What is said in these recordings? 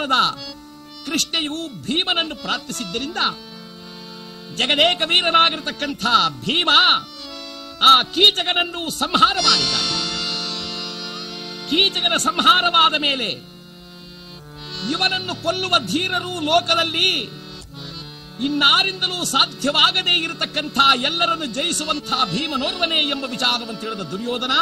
ಅವತಾರದ ಕೃಷ್ಣೆಯು ಭೀಮನನ್ನು ಪ್ರಾರ್ಥಿಸಿದ್ದರಿಂದ ಜಗದೇಕ ವೀರನಾಗಿರತಕ್ಕಂಥ ಭೀಮ ಆ ಕೀಚಕನನ್ನು ಸಂಹಾರ ಮಾಡಿದ ಕೀಚಕನ ಸಂಹಾರವಾದ ಮೇಲೆ ಇವನನ್ನು ಕೊಲ್ಲುವ ಧೀರರು ಲೋಕದಲ್ಲಿ ಇನ್ನಾರಿಂದಲೂ ಸಾಧ್ಯವಾಗದೇ ಇರತಕ್ಕಂಥ ಎಲ್ಲರನ್ನು ಜಯಿಸುವಂಥ ಭೀಮನೋರ್ವನೇ ಎಂಬ ವಿಚಾರವನ್ನು ತಿಳಿದ ದುರ್ಯೋಧನ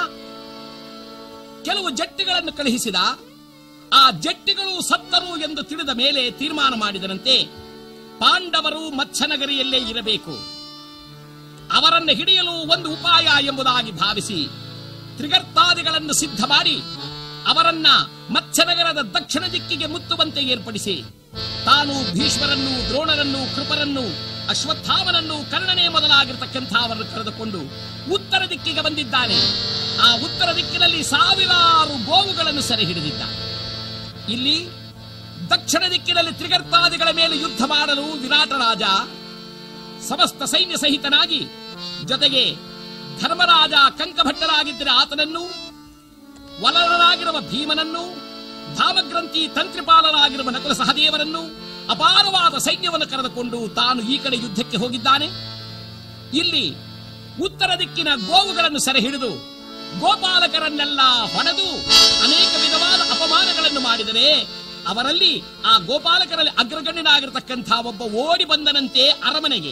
ಕೆಲವು ಜಟ್ಟಿಗಳನ್ನು ಕಳುಹಿಸಿದ ಆ ಜಟ್ಟಿಗಳು ಸತ್ತರು ಎಂದು ತಿಳಿದ ಮೇಲೆ ತೀರ್ಮಾನ ಮಾಡಿದರಂತೆ ಪಾಂಡವರು ಮತ್ಸ್ಯನಗರಿಯಲ್ಲೇ ಇರಬೇಕು ಅವರನ್ನು ಹಿಡಿಯಲು ಒಂದು ಉಪಾಯ ಎಂಬುದಾಗಿ ಭಾವಿಸಿ ತ್ರಿಗರ್ತಾದಿಗಳನ್ನು ಸಿದ್ಧ ಮಾಡಿ ಅವರನ್ನ ಮತ್ಸ್ಯನಗರದ ದಕ್ಷಿಣ ದಿಕ್ಕಿಗೆ ಮುತ್ತುವಂತೆ ಏರ್ಪಡಿಸಿ ತಾನು ಭೀಷ್ಮರನ್ನು ದ್ರೋಣರನ್ನು ಕೃಪರನ್ನು ಅಶ್ವತ್ಥಾಮನನ್ನು ಕರ್ಣನೆ ಮೊದಲಾಗಿರ್ತಕ್ಕಂಥ ಅವರನ್ನು ಕರೆದುಕೊಂಡು ಉತ್ತರ ದಿಕ್ಕಿಗೆ ಬಂದಿದ್ದಾನೆ ಆ ಉತ್ತರ ದಿಕ್ಕಿನಲ್ಲಿ ಸಾವಿರಾರು ಗೋವುಗಳನ್ನು ಸೆರೆ ಹಿಡಿದಿದ್ದ ಇಲ್ಲಿ ದಕ್ಷಿಣ ದಿಕ್ಕಿನಲ್ಲಿ ತ್ರಿಗರ್ತಾದಿಗಳ ಮೇಲೆ ಯುದ್ಧ ಮಾಡಲು ವಿರಾಟ ರಾಜ ಸಮಸ್ತ ಸೈನ್ಯ ಸಹಿತನಾಗಿ ಜೊತೆಗೆ ಧರ್ಮರಾಜ ಕಂಕಭಟ್ಟರಾಗಿದ್ದರೆ ಆತನನ್ನು ವಲರನಾಗಿರುವ ಭೀಮನನ್ನು ಧಾಮಗ್ರಂಥಿ ತಂತ್ರಿಪಾಲರಾಗಿರುವ ನಕಲ ಸಹದೇವರನ್ನು ಅಪಾರವಾದ ಸೈನ್ಯವನ್ನು ಕರೆದುಕೊಂಡು ತಾನು ಈ ಕಡೆ ಯುದ್ಧಕ್ಕೆ ಹೋಗಿದ್ದಾನೆ ಇಲ್ಲಿ ಉತ್ತರ ದಿಕ್ಕಿನ ಗೋವುಗಳನ್ನು ಸೆರೆ ಹಿಡಿದು ಗೋಪಾಲಕರನ್ನೆಲ್ಲ ಹೊಡೆದು ಅನೇಕ ವಿಧವಾದ ಅಪಮಾನಗಳನ್ನು ಮಾಡಿದರೆ ಅವರಲ್ಲಿ ಆ ಗೋಪಾಲಕರಲ್ಲಿ ಅಗ್ರಗಣ್ಯನಾಗಿರತಕ್ಕಂಥ ಒಬ್ಬ ಓಡಿ ಬಂದನಂತೆ ಅರಮನೆಗೆ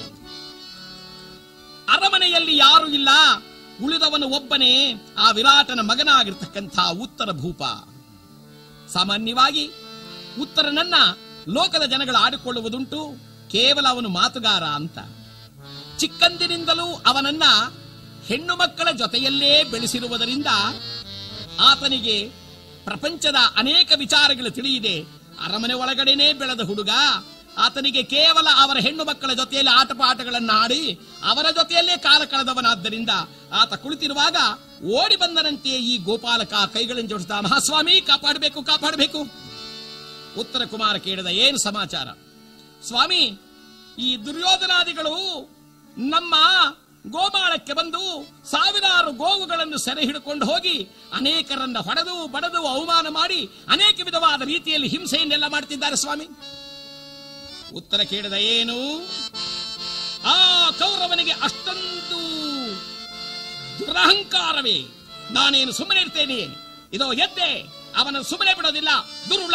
ಅರಮನೆಯಲ್ಲಿ ಯಾರು ಇಲ್ಲ ಉಳಿದವನು ಒಬ್ಬನೇ ಆ ವಿರಾಟನ ಮಗನಾಗಿರ್ತಕ್ಕಂಥ ಉತ್ತರ ಭೂಪ ಸಾಮಾನ್ಯವಾಗಿ ಉತ್ತರನನ್ನ ಲೋಕದ ಜನಗಳು ಆಡಿಕೊಳ್ಳುವುದುಂಟು ಕೇವಲ ಅವನು ಮಾತುಗಾರ ಅಂತ ಚಿಕ್ಕಂದಿನಿಂದಲೂ ಅವನನ್ನ ಹೆಣ್ಣು ಮಕ್ಕಳ ಜೊತೆಯಲ್ಲೇ ಬೆಳೆಸಿರುವುದರಿಂದ ಆತನಿಗೆ ಪ್ರಪಂಚದ ಅನೇಕ ವಿಚಾರಗಳು ತಿಳಿಯಿದೆ ಅರಮನೆ ಒಳಗಡೆನೇ ಬೆಳೆದ ಹುಡುಗ ಆತನಿಗೆ ಕೇವಲ ಅವರ ಹೆಣ್ಣು ಮಕ್ಕಳ ಜೊತೆಯಲ್ಲಿ ಆಟಪಾಠಗಳನ್ನು ಆಡಿ ಅವರ ಜೊತೆಯಲ್ಲೇ ಕಾಲ ಕಳೆದವನಾದ್ದರಿಂದ ಆತ ಕುಳಿತಿರುವಾಗ ಓಡಿ ಬಂದನಂತೆ ಈ ಗೋಪಾಲಕ ಕೈಗಳನ್ನು ಜೋಡಿಸಿದ ಮಹಾಸ್ವಾಮಿ ಕಾಪಾಡಬೇಕು ಕಾಪಾಡಬೇಕು ಉತ್ತರ ಕುಮಾರ ಕೇಳಿದ ಏನು ಸಮಾಚಾರ ಸ್ವಾಮಿ ಈ ದುರ್ಯೋಧನಾದಿಗಳು ನಮ್ಮ ಗೋಮಾಳಕ್ಕೆ ಬಂದು ಸಾವಿರಾರು ಗೋವುಗಳನ್ನು ಸೆರೆ ಹಿಡ್ಕೊಂಡು ಹೋಗಿ ಅನೇಕರನ್ನ ಹೊಡೆದು ಬಡದು ಅವಮಾನ ಮಾಡಿ ಅನೇಕ ವಿಧವಾದ ರೀತಿಯಲ್ಲಿ ಹಿಂಸೆಯನ್ನೆಲ್ಲ ಮಾಡ್ತಿದ್ದಾರೆ ಸ್ವಾಮಿ ಉತ್ತರ ಕೇಳಿದ ಏನು ಆ ಕೌರವನಿಗೆ ಅಷ್ಟೊಂದು ದುರಹಂಕಾರವೇ ನಾನೇನು ಸುಮ್ಮನೆ ಇರ್ತೇನೆ ಇದೋ ಎದ್ದೆ ಅವನನ್ನು ಸುಮ್ಮನೆ ಬಿಡೋದಿಲ್ಲ ದುರುಳ